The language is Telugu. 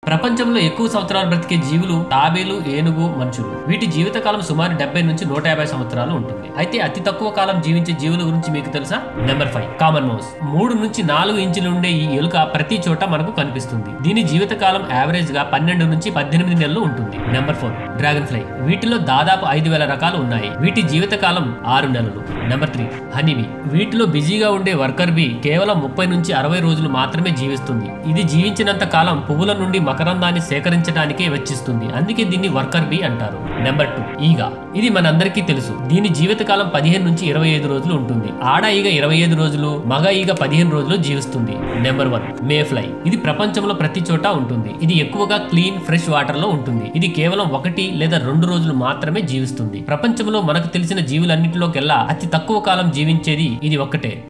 ప్రపంచంలో ఎక్కువ సంవత్సరాలు బ్రతికే జీవులు తాబేలు ఏనుగు మనుషులు వీటి జీవితకాలం సుమారు డెబ్బై నుంచి నూట యాభై సంవత్సరాలు ఉంటుంది అయితే అతి తక్కువ కాలం జీవించే జీవుల గురించి మీకు తెలుసా నెంబర్ ఫైవ్ కామన్ మౌస్ మూడు నుంచి నాలుగు ఇంచులు ఉండే ఈ ఎలుక ప్రతి చోట మనకు కనిపిస్తుంది దీని జీవితకాలం యావరేజ్ గా పన్నెండు నుంచి పద్దెనిమిది నెలలు ఉంటుంది నెంబర్ ఫోర్ డ్రాగన్ ఫ్లై వీటిలో దాదాపు ఐదు వేల రకాలు ఉన్నాయి వీటి జీవితకాలం ఆరు నెలలు నెంబర్ త్రీ హనీబీ వీటిలో బిజీగా ఉండే వర్కర్ బీ కేవలం ముప్పై నుంచి అరవై రోజులు మాత్రమే జీవిస్తుంది ఇది జీవించినంత కాలం పువ్వుల నుండి మకరందాన్ని సేకరించడానికే వెచ్చిస్తుంది అందుకే దీన్ని వర్కర్ బీ అంటారు నెంబర్ టూ ఈగ ఇది మనందరికీ తెలుసు దీని జీవితకాలం పదిహేను నుంచి ఇరవై ఐదు రోజులు ఉంటుంది ఆడ ఈగ ఇరవై ఐదు రోజులు మగ ఈగ పదిహేను రోజులు జీవిస్తుంది నెంబర్ వన్ మే ఫ్లై ఇది ప్రపంచంలో ప్రతి చోట ఉంటుంది ఇది ఎక్కువగా క్లీన్ ఫ్రెష్ వాటర్ లో ఉంటుంది ఇది కేవలం ఒకటి లేదా రెండు రోజులు మాత్రమే జీవిస్తుంది ప్రపంచంలో మనకు తెలిసిన జీవులన్నింటిలోకెల్లా అతి తక్కువ కాలం జీవించేది ఇది ఒక్కటే